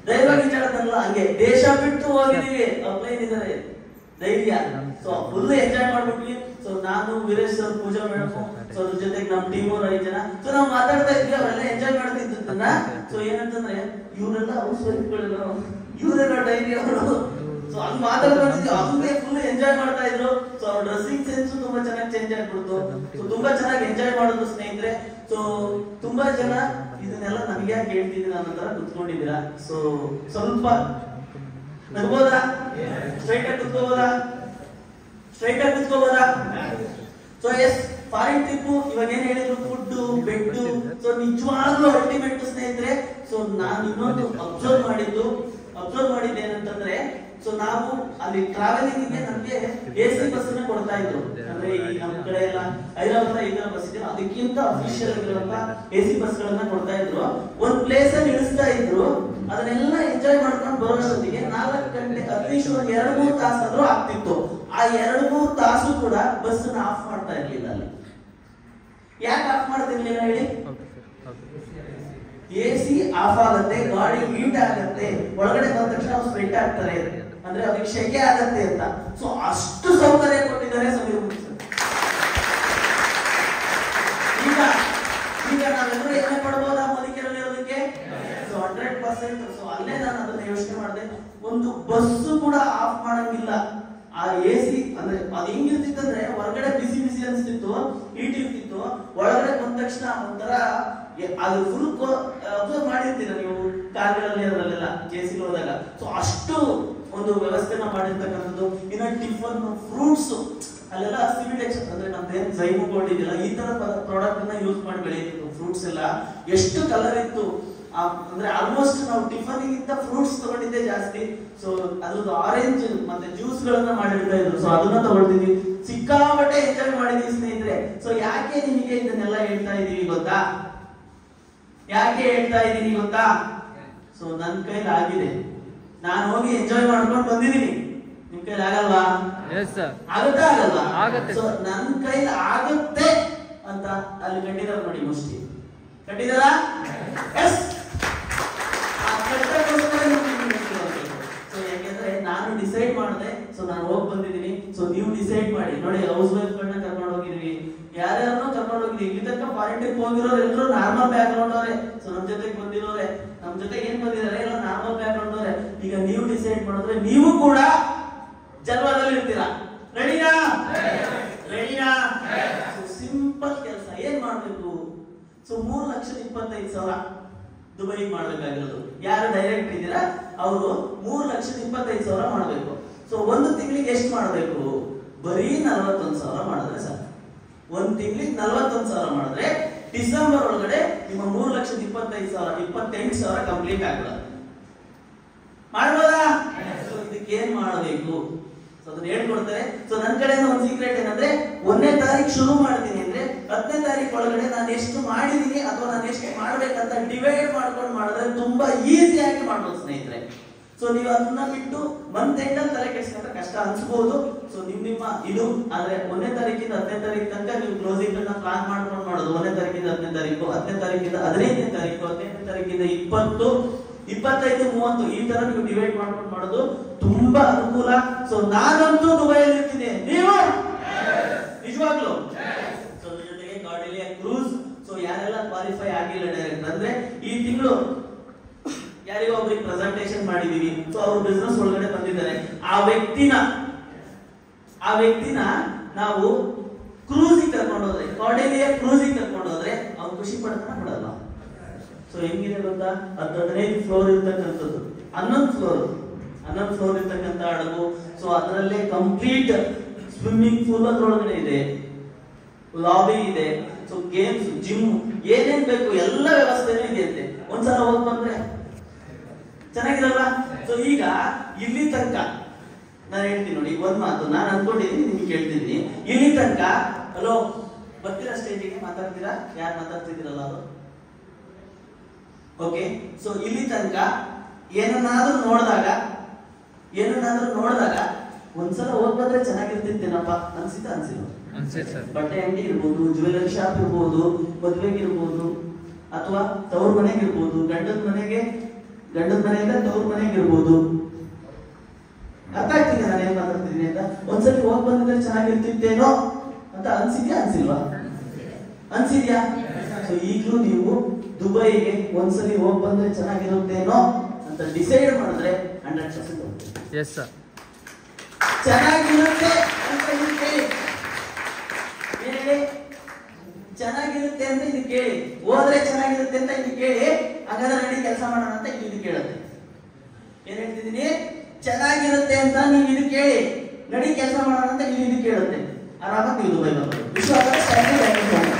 ಧೈರ್ಯವಾಗಿ ಈಜಾಡೋದಲ್ಲ ಹಂಗೆ ದೇಶ ಬಿಟ್ಟು ಹೋಗಿದೀವಿ ಅಪ್ಲೈನ್ ಇದಾರೆ ಧೈರ್ಯ ಸೊ ಫುಲ್ ಎಂಜಾಯ್ ಮಾಡ್ಬಿಟ್ವಿ ಸೊ ನಾನು Veeresh sir Pooja madam so ಅದ್ರ ಜೊತೆಗೆ ನಮ್ಮ ಟೀಮ್ ಅವ್ರು ಐದು ಜನ ಸೊ ನಾವು ಮಾತಾಡ್ತಾ ಇದ್ವಿ ಅವರೆಲ್ಲ ಎಂಜಾಯ್ ಮಾಡ್ತಿದ್ದನ್ನ ಸೊ ಏನಂತಂದ್ರೆ ಇವರೆಲ್ಲ ಹೌಸ್ ವೈಫ್ಗಳೆಲ್ಲ ಇವರೆಲ್ಲ ಡೈರಿ ಅವರು ಸೊ ಹಂಗ್ ಮಾತಾಡ್ಕೊಂಡಿದ್ವಿ ಹಂಗೆ ಫುಲ್ ಎಂಜಾಯ್ ಮಾಡ್ತಾ ಇದ್ರು ಸೊ ಅವ್ರ ಡ್ರೆಸ್ಸಿಂಗ್ ಸೆನ್ಸ್ ತುಂಬಾ ಚೆನ್ನಾಗಿ ಚೇಂಜ್ ಆಗ್ಬಿಡ್ತು ಸೊ ತುಂಬಾ ಚೆನ್ನಾಗಿ ಎಂಜಾಯ್ ಮಾಡಿದ್ರು ಸ್ನೇಹಿತರೆ ಸೊ ತುಂಬಾ ಜನ ಇದನ್ನೆಲ್ಲ ನನಗೆ ಯಾಕೆ ಹೇಳ್ತಿದ್ದೀರಾ ಅನ್ನೋ ತರ ಕುತ್ಕೊಂಡಿದ್ದೀರಾ ಸೊ ಸ್ವಲ್ಪ ನಗ್ಬೋದಾ ಸ್ಟ್ರೈಟ್ ಆಗಿ ಕುತ್ಕೋಬೋದಾ ಸ್ಟ್ರೈಟ್ ಆಗಿ ಕುತ್ಕೋಬೋದಾ ಸೊ ಎಸ್ ಫಾರಿನ್ ಟ್ರಿಪ್ ಇವಾಗ ಏನ್ ಹೇಳಿದ್ರು ಫುಡ್ ಬೆಡ್ ಸೊ ನಿಜವಾಗ್ಲೂ ಅಲ್ಟಿಮೇಟ್ ಸ್ನೇಹಿತರೆ ಸೊ ನಾನು ಇನ್ನೊಂದು ಅಬ್ಸರ್ವ್ ಮಾಡಿದ್ದು ಅಬ್ಸರ್ವ್ ಮಾಡಿದ್ದು ಏನಂತಂದ್ರೆ ಸೊ ನಾವು ಅಲ್ಲಿ ಟ್ರಾವೆಲಿಂಗ್ ಗೆ ನಮ್ಗೆ ಎ ಸಿ ಬಸ್ ಕೊಡ್ತಾ ಇದ್ರು ಅಂದ್ರೆ ಈ ನಮ್ಮ ಕಡೆ ಎಲ್ಲ ಹೈದರಾಬಾದ್ ಐದರ ಬಸ್ ಇದೆ ಅದಕ್ಕಿಂತ ಅಫಿಷಿಯಲ್ ಆಗಿರುವಂತ ಎ ಸಿ ಬಸ್ ಗಳನ್ನ ಕೊಡ್ತಾ ಇದ್ರು ಒಂದ್ ಪ್ಲೇಸ್ ಅಲ್ಲಿ ಇಳಿಸ್ತಾ ಇದ್ರು ಅದನ್ನೆಲ್ಲ ಎಂಜಾಯ್ ಮಾಡ್ಕೊಂಡು ಬರೋಷ್ಟೊತ್ತಿಗೆ ನಾಲ್ಕು ಗಂಟೆ ಅಟ್ಲೀಸ್ಟ್ ಒಂದ್ ಎರಡು ಮೂರು ತಾಸಾದ್ರೂ ಆಗ್ತಿತ್ತು ಆ ಎರಡು ಮೂರು ತಾಸು ಕೂಡ ಬಸ್ ಆಫ್ ಮಾಡ್ತಾ ಇರ್ಲಿಲ್ಲ ಅಲ್ಲಿ ಯಾಕೆ ಆಫ್ ಮಾಡ್ತಿರ್ಲಿಲ್ಲ ಹೇಳಿ ಎ ಸಿ ಆಫ್ ಆಗುತ್ತೆ ಗಾಡಿ ಹೀಟ್ ಆಗುತ್ತೆ ಒಳಗಡೆ ಬಂದ ತಕ್ಷಣ ಅವ್ರು ಸ್ವೆಟ್ ಆಗ್ತಾರೆ ಅಂದ್ರೆ ಅದಕ್ಕೆ ಶೆಕೆ ಆಗತ್ತೆ ಅಂತ ಸೊ ಅಷ್ಟು ಸೌಕರ್ಯ ಕೊಟ್ಟಿದ್ದಾರೆ ಸಮೀರ್ ಮುನಿ ಸರ್. ಈಗ ಈಗ ನಾವೆಲ್ಲರೂ ಏನೇ ಪಡ್ಬೋದಾ ಮೋದಿಕೆರಲ್ಲಿ ಇರೋದಕ್ಕೆ ಸೊ ಹಂಡ್ರೆಡ್ ಪರ್ಸೆಂಟ್ ಸೊ ಅಲ್ಲೇ ನಾನು ಅದನ್ನ ಯೋಚನೆ ಮಾಡಿದೆ ಒಂದು ಬಸ್ಸು ಕೂಡ ಆಫ್ ಮಾಡಂಗಿಲ್ಲ ಆ ಎ ಸಿ ಅಂದ್ರೆ ಅದು ಹೆಂಗಿರ್ತಿತ್ತಂದ್ರೆ ಹೊರಗಡೆ ಬಿಸಿ ಬಿಸಿ ಅನ್ಸ್ತಿತ್ತು ಹೀಟ್ ಇರ್ತಿತ್ತು ಒಳಗಡೆ ಬಂದ ತಕ್ಷಣ ಒಂಥರ ಎ- ಅದು ಫುಲ್ ಅಬ್ಸರ್ವ್ ಮಾಡಿರ್ತೀರ ನೀವು ಕಾರ್ಗಳಲ್ಲಿ ಅದರಲ್ಲೆಲ್ಲ ಜೆ ಸಿ ಹೋದಾಗ ಸೊ ಅಷ್ಟು ಒಂದು ವ್ಯವಸ್ಥೆನ ಮಾಡಿರ್ತಕ್ಕಂಥದ್ದು ಇನ್ನು ಟಿಫನ್ ಫ್ರೂಟ್ಸ್ ಅಲ್ಲೆಲ್ಲ ಸಿವಿಲ್ ಅಂದ್ರೆ ನಮ್ದೇನ್ ಜೈಮು ಗೋಲ್ಡ್ ಇದೆಯಲ್ಲ ಈ ತರ ಪ್ರಾಡಕ್ಟ್ ನ ಯೂಸ್ ಮಾಡಿ ಬೆಳೆಯುತ್ತಿತ್ತು ಫ್ರೂಟ್ಸ್ ಎಲ್ಲ ಎಷ್ಟು ಕಲರ್ ಇತ್ತು ಆ, ಅಂದ್ರೆ ಆಲ್ಮೋಸ್ಟ್ ನಾವು ಟಿಫನ್ ಗಿಂತ ಫ್ರೂಟ್ಸ್ ತಗೊಂಡಿದ್ದೆ ಜಾಸ್ತಿ ಸೊ ಅದ್ರದ್ದು ಆರೆಂಜ್ ಮತ್ತೆ ಜ್ಯೂಸ್ ಗಳನ್ನ ಮಾಡಿರ್ತಾ ಇದ್ರು ಸೊ ಅದನ್ನ ತಗೊಳ್ತಿದ್ವಿ ಸಿಕ್ಕಾಪಟ್ಟೆ ಎಂಜಾಯ್ ಮಾಡಿದ್ವಿ ಸ್ನೇಹಿತರೆ ಸೊ ಯಾಕೆ ನಿಮಗೆ ಇದನ್ನೆಲ್ಲ ಹೇಳ್ತಾ ಇದೀವಿ ಗೊತ್ತಾ ಯಾಕೆ ಹೇಳ್ತಾ ಇದೀನಿ ಗೊತ್ತಾ ಸೊ ನನ್ ಕೈಲಿ ಆಗಿದೆ ನಾನು ಹೋಗಿ ಎಂಜಾಯ್ ಮಾಡ್ಕೊಂಡು ಬಂದಿದ್ದೀನಿ ನಿಮ್ ಕೈಲಿ ಆಗಲ್ವಾ ಎಸ್ ಸರ್ ಆಗುತ್ತಾ ಆಗಲ್ವಾ ಆಗತ್ತೆ. ಸೊ ನನ್ ಕೈಲಿ ಆಗುತ್ತೆ ಅಂತ ಅಲ್ಲಿ ಕಟ್ಟಿದಾರ ನೋಡಿ ಮುಷ್ಟಿ ಕಟ್ಟಿದಾರ ಎಸ್ ಸೊ ಯಾಕೆಂದ್ರೆ ನಾನು ಡಿಸೈಡ್ ಮಾಡಿದೆ ಸೊ ನಾನು ಹೋಗಿ ಬಂದಿದ್ದೀನಿ ಸೊ ನೀವು ಡಿಸೈಡ್ ಮಾಡಿ ನೋಡಿ ಹೌಸ್ ವೈಫ್ ಗಳನ್ನ ಕರ್ಕೊಂಡು ಹೋಗಿದ್ವಿ ಯಾರ್ಯಾರನ್ನೋ ಕರ್ಕೊಂಡು ಹೋಗಿದ್ವಿ ಇಲ್ಲಿ ತನಕ ಫಾರಿನ್ ಟ್ರಿಪ್ ಹೋಗಿರೋರು ಎಲ್ಲರೂ ನಾರ್ಮಲ್ ಬ್ಯಾಕ್ ಗ್ರೌಂಡ್ ಅವರೇ ಸೊ ನಮ್ ಜೊತೆಗೆ ಬಂದಿರೋರೆ ನಮ್ ಜೊತೆ ಏನ್ ಬಂದಿದ್ದಾರೆ ಎಲ್ಲ ನಾರ್ಮಲ್ ಬ್ಯಾಕ್ ಗ್ರೌಂಡ್ ಅವರೇ ಈಗ ನೀವು ಡಿಸೈಡ್ ಮಾಡಿದ್ರೆ ನೀವು ಕೂಡ ಜನ್ಮದಲ್ಲಿ ಇರ್ತೀರಾ ರೆಡಿನಾ ರೆಡಿನಾ ಸಿಂಪಲ್ ಕೆಲಸ ಏನ್ ಮಾಡ್ಬೇಕು ಸೊ ಮೂರು ಲಕ್ಷದ ಇಪ್ಪತ್ತೈದು ಸಾವಿರ ದುಬೈಗೆ ಮಾಡ್ಬೇಕಾಗಿರೋದು ಯಾರು ಡೈರೆಕ್ಟ್ ಇದ್ದೀರಾ ಅವರು ಮೂರು ಲಕ್ಷದ ಇಪ್ಪತ್ತೈದು ಸಾವಿರ ಮಾಡಬೇಕು ಸೊ ಒಂದು ತಿಂಗಳಿಗೆ ಎಷ್ಟು ಮಾಡಬೇಕು ಬರೀ ನಲವತ್ತೊಂದು ಸಾವಿರ ಮಾಡಿದ್ರೆ ಸಾಕು ಒಂದ್ ತಿಂಗಳಿಗೆ ನಲವತ್ತೊಂದು ಸಾವಿರ ಮಾಡಿದ್ರೆ ಡಿಸೆಂಬರ್ ಒಳಗಡೆ ನಿಮ್ಮ ಮೂರು ಲಕ್ಷದ ಇಪ್ಪತ್ತೈದು ಸಾವಿರ ಇಪ್ಪತ್ತೆಂಟು ಸಾವಿರ ಕಂಪ್ಲೀಟ್ ಆಗ್ಬಿಡುತ್ತೆ ಮಾಡ್ಬೋದಾ ಸೊ ಇದಕ್ಕೆ ಏನ್ ಮಾಡಬೇಕು ಸೊ ಅದನ್ನ ಹೇಳ್ಕೊಡ್ತಾರೆ ಸೊ ನನ್ನ ಕಡೆಯಿಂದ ಒಂದು ಸೀಕ್ರೆಟ್ ಏನಂದ್ರೆ ಒಂದನೇ ತಾರೀಕು ಶುರು ಮಾಡ್ತೀನಿ ಅಂದ್ರೆ ಹತ್ತನೇ ತಾರೀಕು ಒಳಗಡೆ ನಾನು ಎಷ್ಟು ಮಾಡಿದೀನಿ ಅಥವಾ ನಾನು ಎಷ್ಟು ಮಾಡ್ಬೇಕಂತ ಡಿವೈಡ್ ಮಾಡ್ಕೊಂಡು ಮಾಡಿದ್ರೆ ತುಂಬಾ ಈಸಿಯಾಗಿ ಮಾಡ್ಬೋದು ಸ್ನೇಹಿತರೆ ಸೊ ನೀವು ಅದನ್ನ ಬಿಟ್ಟು ಮಂತ್ ಎಂಡ್ ಅಲ್ಲಿ ತಲೆ ಕೆಡಿಸ್ಕೊಂಡ್ರೆ ಕಷ್ಟ ಅನ್ಸ್ಬೋದು ಸೊ ನಿಮ್ ನಿಮ್ಮ ಇದು ಆದ್ರೆ ಒಂದನೇ ತಾರೀಕಿಂದ ಹತ್ತನೇ ತಾರೀಕು ತನಕ ನೀವು ಕ್ಲೋಸಿಂಗ್ ಅನ್ನ ಪ್ಲಾನ್ ಮಾಡ್ಕೊಂಡು ಮಾಡೋದು ಒಂದನೇ ತಾರೀಕಿಂದ ಹತ್ತನೇ ತಾರೀಕು ಹತ್ತನೇ ತಾರೀಕಿಂದ ಹದಿನೈದನೇ ತಾರೀಕು ಹದಿನೈದನೇ ತಾರೀಕಿಂದ ಇಪ್ಪತ್ತು ಇಪ್ಪತ್ತೈದು ಮೂವತ್ತು ಈ ತರ ನೀವು ಡಿವೈಡ್ ಮಾಡ್ಕೊಂಡು ಮಾಡೋದು ತುಂಬಾ ಅನುಕೂಲ ಸೊ ನಾನಂತೂ ದುಬೈಯಲ್ಲಿ ಇರ್ತೀನಿ ನೀವು ನಿಜವಾಗ್ಲು ಸೊ ಅದ್ರ ಜೊತೆಗೆ ಗಾಡಿಲಿಯ ಕ್ರೂಸ್ ಸೊ ಯಾರೆಲ್ಲ ಕ್ವಾಲಿಫೈ ಆಗಿಲ್ಲ ಡೈರೆಕ್ಟ್ ಅಂದ್ರೆ ಈ ತಿಂಗಳು ಯಾರಿಗೋ ಒಬ್ರಿಗೆ ಪ್ರೆಸೆಂಟೇಶನ್ ಮಾಡಿದೀವಿ ಸೊ ಅವ್ರ ಬಿಸ್ನೆಸ್ ಒಳಗಡೆ ಬಂದಿದ್ದಾರೆ ಆ ವ್ಯಕ್ತಿನ ಆ ವ್ಯಕ್ತಿನ ನಾವು ಕ್ರೂಸಿಗೆ ಕರ್ಕೊಂಡು ಹೋದ್ರೆ ಕಾರ್ಡೆಲಿಯ ಕ್ರೂಸಿಗೆ ಕರ್ಕೊಂಡು ಹೋದ್ರೆ ಅವ್ನು ಖುಷಿ ಪಡ್ತಾನ ಬಿಡಲ್ಲ ಸೊ ಹೆಂಗಿದೆ ಗೊತ್ತಾ ಹತ್ತು ಹದಿನೈದು ಫ್ಲೋರ್ ಇರ್ತಕ್ಕಂಥದ್ದು ಹನ್ನೊಂದು ಫ್ಲೋರ್ ಹನ್ನೊಂದು ಫ್ಲೋರ್ ಇರ್ತಕ್ಕಂಥ ಹಡಗು ಸೊ ಅದರಲ್ಲೇ ಕಂಪ್ಲೀಟ್ ಸ್ವಿಮ್ಮಿಂಗ್ ಪೂಲ್ ಅದ್ರೊಳಗಡೆ ಇದೆ ಲಾಬಿ ಇದೆ ಸೊ ಗೇಮ್ಸ್ ಜಿಮ್ ಏನೇನ್ ಬೇಕು ಎಲ್ಲ ವ್ಯವಸ್ಥೆನೂ ಇದೆ ಅಂತೆ ಒಂದ್ಸಲ ಹೋಗ್ ಬಂದ್ರೆ ಚೆನ್ನಾಗಿರಲ್ಲ ಸೊ ಈಗ ಇಲ್ಲಿ ತನಕ ನಾನು ಹೇಳ್ತೀನಿ ನೋಡಿ ಒಂದ್ ಮಾತು ನಾನು ಅನ್ಕೊಂಡಿದ್ದೀನಿ ನಿಮ್ಗೆ ಕೇಳ್ತಿದ್ದೀನಿ ಇಲ್ಲಿ ತನಕ ಹಲೋ ಬರ್ತೀರಾ ಸ್ಟೇಜಿಗೆ ಮಾತಾಡ್ತೀರಾ ಯಾರು ಮಾತಾಡ್ತಿದ್ದೀರಲ್ಲ ಅದು ಓಕೆ ಸೊ ಇಲ್ಲಿ ತನಕ ಏನನ್ನಾದ್ರೂ ನೋಡಿದಾಗ ಏನನ್ನಾದ್ರೂ ನೋಡಿದಾಗ ಒಂದ್ಸಲ ಹೋಗ್ ಬಂದ್ರೆ ಚೆನ್ನಾಗಿರ್ತಿತ್ತೇನಪ್ಪ ಅನ್ಸಿತ ಅನ್ಸಿಲ್ಲ ಅನ್ಸೈತೆ ಸರ್ ಬಟ್ಟೆ ಅಂಗಡಿ ಇರ್ಬೋದು ಜ್ಯುವೆಲರಿ ಶಾಪ್ ಇರ್ಬೋದು ಮದ್ವೆಗೆ ಇರ್ಬೋದು ಅಥವಾ ತವ್ರ ಮನೆಗೆ ಇರ್ಬೋದು ಗಂಡನ ಮನೆಗೆ ಗಂಡನ ಮನೆಯಿಂದ ತವ್ರ ಮನೆಗೆ ಇರ್ಬೋದು ಅರ್ಥ ಆಗ್ತಿದೆ ನಾನು ಏನ್ ಮಾತಾಡ್ತಿದ್ದೀನಿ ಅಂತ ಒಂದ್ಸಲಿ ಹೋಗ್ ಬಂದಿದ್ರೆ ಚೆನ್ನಾಗಿರ್ತಿತ್ತೇನೋ ಅಂತ ಅನ್ಸಿದ್ಯಾ ಅನ್ಸಿಲ್ವಾ ಅನ್ಸಿದ್ಯಾ ಸೊ ಈಗಲೂ ನೀವು ದುಬೈಗೆ ಒಂದ್ಸಲಿ ಹೋಗ್ ಬಂದ್ರೆ ಚೆನ್ನಾಗಿರುತ್ತೇನೋ ಅಂತ ಡಿಸೈಡ್ ಮಾಡಿದ್ರೆ ಹಂಡ್ರೆಡ್ ಪರ್ಸೆಂಟ್ ಹೋಗ್ತೀವಿ ಎಸ್ ಸರ್ ಚೆನ್ನಾಗಿರುತ್ತೆ ಅಂತ ಇದು ಕೇಳಿ ಏನ್ ಹೇಳಿ ಚೆನ್ನಾಗಿರುತ್ತೆ ಅಂತ ಇದು ಕೇಳಿ ಹೋದ್ರೆ ಚೆನ್ನಾಗಿರುತ್ತೆ ಅಂತ ಇದು ಕೇಳಿ ಹಾಗಾದ್ರೆ ನಡಿ ಕೆಲಸ ಮಾಡೋಣ ಅಂತ ಇದು ಇದು ಕೇಳುತ್ತೆ ಏನ್ ಹೇಳ್ತಿದ್ದೀನಿ ಚೆನ್ನಾಗಿರುತ್ತೆ ಅಂತ ನೀವು ಇದು ಕೇಳಿ ನಡಿ ಕೆಲಸ ಮಾಡೋಣ ಅಂತ ಇದು ಇದು ಕೇಳುತ್ತೆ ಆರಾಮಾಗಿ ನೀವು ದುಬೈ ಬರ್ಬೋದು ವಿಶ್ವಾಸ